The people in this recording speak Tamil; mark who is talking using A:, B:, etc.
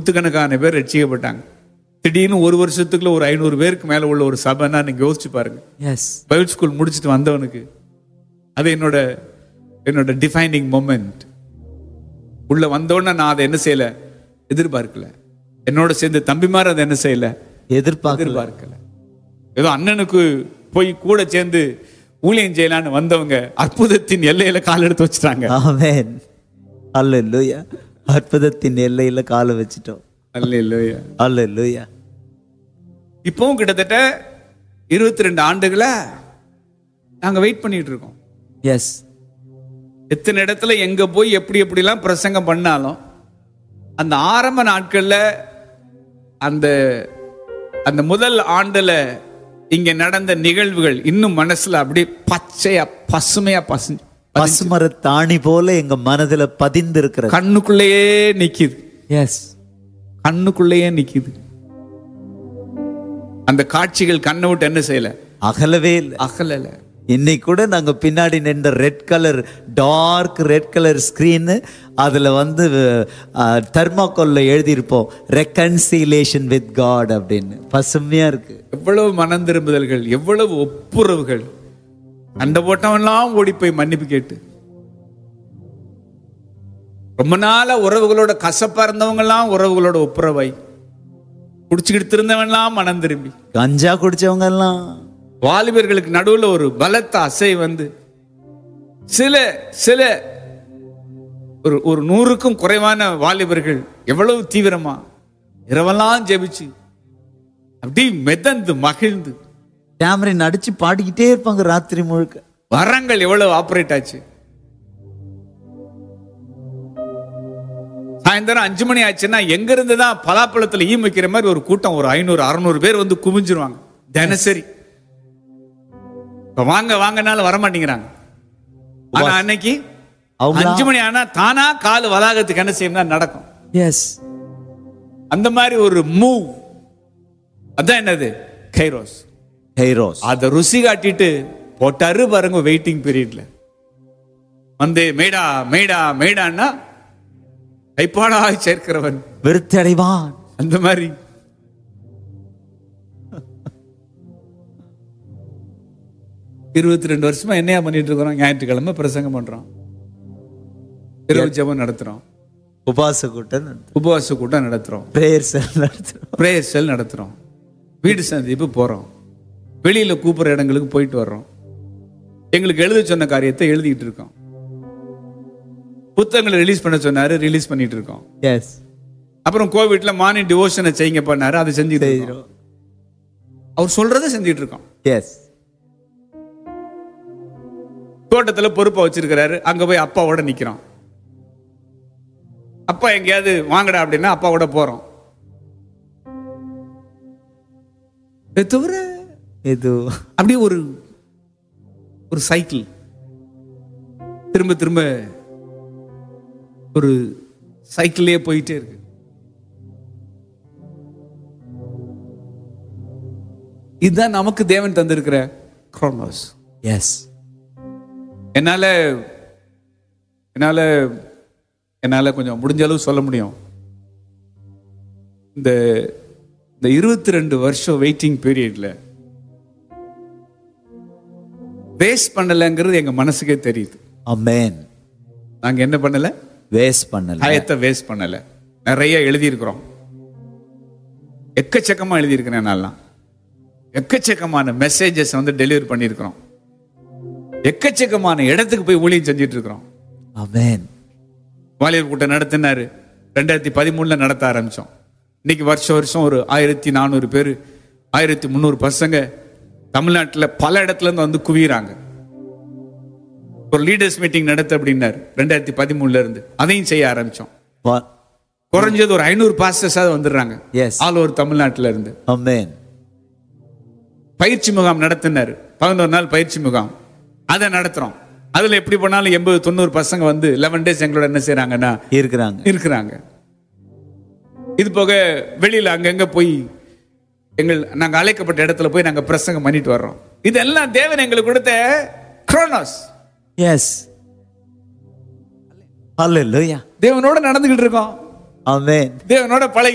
A: நூற்றுக்கணக்கான பேர் ரட்சிக்கப்பட்டாங்க திடீர்னு ஒரு வருஷத்துக்குள்ள ஒரு ஐநூறு பேருக்கு மேல உள்ள ஒரு சபைன்னா நீங்க யோசிச்சு பாருங்க
B: எஸ்
A: பைபிள் ஸ்கூல் முடிச்சுட்டு வந்தவனுக்கு அது என்னோட என்னோட டிஃபைனிங் மொமெண்ட் உள்ள வந்தோடனே நான் அதை என்ன செய்யல எதிர்பார்க்கல என்னோட சேர்ந்து தம்பிமார் அதை என்ன செய்யல
B: எதிர்பார்க்கல
A: எதிர்பார்க்கல ஏதோ அண்ணனுக்கு போய் கூட சேர்ந்து ஊழியம் செய்யலான்னு வந்தவங்க அற்புதத்தின் எல்லையில கால் எடுத்து வச்சுட்டாங்க
B: ஆமென் அல்லேலூயா அற்புதத்தின் எல்லையில காலை வச்சிட்டோம்
A: அல்லேலூயா
B: அல்லேலூயா
A: இப்பவும் கிட்டத்தட்ட இருபத்தி ரெண்டு ஆண்டுகளா நாங்க வெயிட் பண்ணிட்டு இருக்கோம்
B: எஸ்
A: எத்தனை இடத்துல எங்க போய் எப்படி எப்படிலாம் பிரசங்கம் பண்ணாலும் அந்த ஆரம்ப நாட்கள்ல அந்த அந்த முதல் ஆண்டுல இங்க நடந்த நிகழ்வுகள் இன்னும் மனசுல அப்படியே பச்சையா பசுமையா பசு
B: பசுமர தாணி போல எங்க மனதுல பதிந்து இருக்கிறது
A: கண்ணுக்குள்ளேயே நிக்குது
B: எஸ்
A: கண்ணுக்குள்ளேயே நிக்குது அந்த காட்சிகள் கண்ணை விட்டு என்ன செய்யல
B: அகலவே இல்லை
A: அகலல
B: இன்னைக்கு கூட நாங்க பின்னாடி நின்ற red colour dark red colour screen அதுல வந்து தர்மாக்கோல்ல எழுதியிருப்போம் ரெக்கன்சிலேஷன் வித் காட் அப்படின்னு பசுமையா இருக்கு
A: எவ்வளவு மனம் திரும்புதல்கள் எவ்வளவு ஒப்புரவுகள் அந்த போட்டவன்லாம் ஓடி போய் மன்னிப்பு கேட்டு ரொம்ப நாளா உறவுகளோட கசப்பா இருந்தவங்கலாம் உறவுகளோட ஒப்புரவாய் குடிச்சுக்கிட்டு திருந்தவன்லாம் மனம் திரும்பி
B: கஞ்சா குடிச்சவங்க எல்லாம்
A: வாலிபர்களுக்கு நடுவுல ஒரு பலத்த அசை வந்து சில சில ஒரு ஒரு நூறுக்கும் குறைவான வாலிபர்கள் எவ்வளவு தீவிரமா இரவெல்லாம் ஜெபிச்சு அப்படி மிதந்து மகிழ்ந்து
B: டேமரின் அடிச்சு பாடிக்கிட்டே இருப்பாங்க ராத்திரி முழுக்க
A: வரங்கள் எவ்வளவு ஆபரேட் ஆச்சு சாயந்தரம் அஞ்சு மணி ஆச்சுன்னா எங்க இருந்து தான் பலாப்பழத்துல ஈ வைக்கிற மாதிரி ஒரு கூட்டம் ஒரு ஐநூறு அறுநூறு பேர் வந்து குமிஞ்சிருவாங்க தினசரி இப்ப வாங்க வாங்கனாலும் வர மாட்டேங்கிறாங்க ஆனா அன்னைக்கு
B: அவங்களா?
A: அஞ்சு மணி ஆனா தானா கால் வளாகத்துக்கு என்ன செய்யணும் நடக்கும்
B: எஸ்
A: அந்த மாதிரி ஒரு மூவ் அதான் என்னது கைரோஸ்
B: ஹைரோஸ்
A: அதை ருசி காட்டிட்டு போட்டாரு பாருங்க வெயிட்டிங் பீரியட்ல வந்து மேடா மேடா மேடான்னா கைப்பாடாய் சேர்க்கிறவன்
B: விருத்தி அடைவான்
A: அந்த மாதிரி இருபத்தி ரெண்டு வருஷமா என்னையா பண்ணிட்டு இருக்கிறோம் ஞாயிற்றுக்கிழமை பிரசங்கம் பண்றோம் இரவு ஜெபம் நடத்துறோம்
B: உபாச கூட்டம்
A: உபவாச கூட்டம் நடத்துறோம்
B: பிரேயர் செல் நடத்துறோம்
A: பிரேயர் செல் நடத்துறோம் வீடு சந்திப்பு போறோம் வெளியில கூப்பிடுற இடங்களுக்கு போயிட்டு வர்றோம் எங்களுக்கு எழுத சொன்ன காரியத்தை எழுதிட்டு இருக்கோம் புத்தகங்களை ரிலீஸ் பண்ண சொன்னாரு ரிலீஸ் பண்ணிட்டு இருக்கோம்
B: எஸ்
A: அப்புறம் கோவிட்ல மார்னிங் டிவோஷனை செய்யுங்க பண்ணாரு அதை செஞ்சுட்டு இருக்கோம். அவர் சொல்றதை செஞ்சுட்டு இருக்கோம்
B: எஸ்
A: தோட்டத்துல பொறுப்பை வச்சிருக்கிறாரு அங்க போய் அப்பாவோட நிக்கிறோம் அப்பா எங்கேயாவது வாங்கடா அப்படின்னா அப்பாவோட போறோம் இதை தவிர
B: இது
A: அப்படியே ஒரு ஒரு சைக்கிள் திரும்ப திரும்ப ஒரு சைக்கிள்லயே போயிட்டே இருக்கு இதுதான் நமக்கு தேவன் தந்திருக்கிற குரோனோஸ்
B: எஸ்
A: என்னால என்னால என்னால கொஞ்சம் முடிஞ்ச அளவு சொல்ல முடியும் இந்த இந்த இருபத்தி ரெண்டு வருஷம் வெயிட்டிங் பீரியட்ல வேஸ்ட் பண்ணலைங்கிறது எங்க மனசுக்கே தெரியுது
B: அமேன்
A: நாங்க என்ன பண்ணல
B: வேஸ்ட் பண்ணல
A: டயத்தை வேஸ்ட் பண்ணல நிறைய எழுதியிருக்கிறோம் எக்கச்சக்கமா எழுதியிருக்கிறேன் நான்லாம் எக்கச்சக்கமான மெசேஜஸ் வந்து டெலிவரி பண்ணியிருக்கிறோம் எக்கச்சக்கமான இடத்துக்கு போய் ஊழியம் செஞ்சுட்டு இருக்கிறோம்
B: அமேன்
A: வாலிபர் கூட்டம் நடத்தினாரு ரெண்டாயிரத்தி பதிமூணுல நடத்த ஆரம்பிச்சோம் இன்னைக்கு வருஷம் வருஷம் ஒரு ஆயிரத்தி நானூறு பேர் ஆயிரத்தி முந்நூறு பசங்க தமிழ்நாட்டில் பல இடத்துல இருந்து வந்து குவியறாங்க ஒரு லீடர்ஸ் மீட்டிங் நடத்த அப்படின்னாரு ரெண்டாயிரத்தி பதிமூணுல இருந்து அதையும் செய்ய ஆரம்பிச்சோம் குறைஞ்சது ஒரு ஐநூறு பாஸ்டர்ஸாவது வந்துடுறாங்க
B: எஸ்
A: ஆல் ஓவர் தமிழ்நாட்டில இருந்து
B: அமேன்
A: பயிற்சி முகாம் நடத்தினாரு பதினோரு நாள் பயிற்சி முகாம் அதை நடத்துறோம் அதுல எப்படி போனாலும் எண்பது தொண்ணூறு பசங்க வந்து லெவன் டேஸ் எங்களோட என்ன செய்றாங்கன்னா
B: இருக்கிறாங்க
A: இருக்கிறாங்க இது போக வெளியில அங்கங்க போய் எங்கள் நாங்க அழைக்கப்பட்ட இடத்துல போய் நாங்க பிரசங்கம் பண்ணிட்டு வர்றோம் இதெல்லாம் தேவன் எங்களுக்கு கொடுத்த குரோனோஸ்
B: எஸ் ஹalleluya
A: தேவனோட நடந்துகிட்டு இருக்கோம்
B: அமேன்
A: தேவனோட பழகி